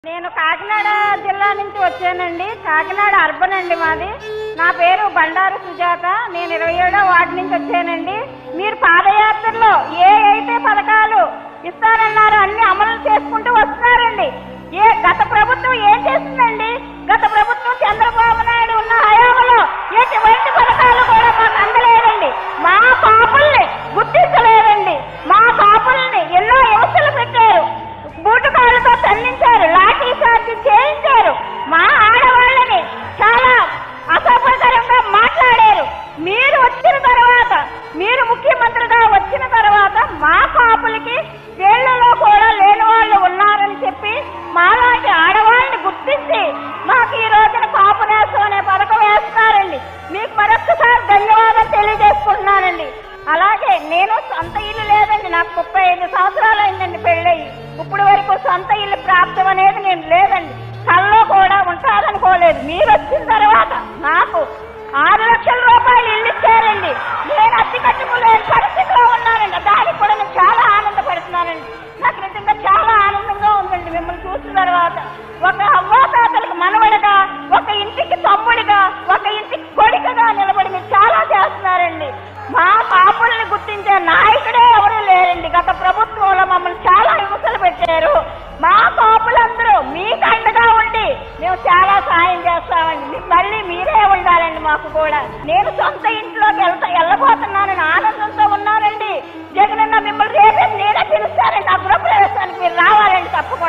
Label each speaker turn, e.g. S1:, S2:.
S1: నేను కాకినాడ జిల్లా నుంచి వచ్చానండి కాకినాడ అర్బన్ అండి మాది నా పేరు బండారు సుజాత నేను ఇరవై ఏడో వార్డు నుంచి వచ్చానండి మీరు పాదయాత్రలో ఏ అయితే పథకాలు ఇస్తారన్నారో అన్ని అమలు చేసుకుంటూ వస్తున్నారండి ఏ గత ప్రభుత్వం ఏం చేసిందండి గత ప్రభుత్వం చంద్రబాబు నాయుడు ఉన్న హయాంలో ఎటువంటి పథకాలు కూడా మాకు అందలేదండి మా పాపుల్ని గుర్తించలేదండి మా పాపుల్ని ఎన్నో హింసలు పెట్టారు బూటకాలతో తన్నించారు లాఠీ చార్జీ చేయించారు మా ఆడవాళ్ళని చాలా అసభ్యకరంగా మాట్లాడారు మీరు వచ్చిన తర్వాత మీరు ముఖ్యమంత్రిగా వచ్చిన తర్వాత మా కాపులకి వీళ్ళలో కూడా లేని వాళ్ళు ఉన్నారని చెప్పి మాలాంటి ఆడవాళ్ళని గుర్తించి మాకు ఈ రోజున కాపు నేస్తం అనే పథకం వేస్తున్నారండి మీకు మరొక్కసారి ధన్యవాదాలు తెలియజేసుకుంటున్నానండి అలాగే నేను సొంత ఇల్లు లేదండి నాకు ముప్పై ఐదు సంవత్సరాలు అయిందండి పెళ్ళయి ఇప్పుడు వరకు సొంత ఇల్లు ప్రాప్తం అనేది నేను లేదండి కల్లో కూడా ఉంటారనుకోలేదు మీరు వచ్చిన తర్వాత నాకు ఆరు లక్షల రూపాయలు ఇల్లు ఇచ్చారండి నేను అద్దె కట్టుకోలేని పరిస్థితిలో ఉన్నానండి దానికి కూడా నేను చాలా ఆనందపడుతున్నానండి నాకు నిజంగా చాలా ఆనందంగా ఉందండి మిమ్మల్ని చూసిన తర్వాత ఒక అవ్వాతాతలకు మనవడగా ఒక ఇంటికి తమ్ముడిగా ఒక ఇంటికి కొడుకగా నిలబడి మీరు చాలా చేస్తున్నారండి మా పాపుల్ని గుర్తించే నాయకుడే ఎవరు లేరండి గత ప్రభుత్వంలో మమ్మల్ని చాలా హింసలు పెట్టారు మా పాపులందరూ మీకు అండగా ఉండి మేము చాలా సాయం చేస్తామండి మీకు మళ్ళీ మీరే ఉండాలండి మాకు కూడా నేను సొంత ఇంట్లోకి వెళ్తా వెళ్ళబోతున్నానని ఆనందంతో ఉన్నానండి జగనన్న మిమ్మల్ని రేపే నేనే పిలుస్తానండి ఆ గృహప్రవేశానికి మీరు రావాలండి తప్పకుండా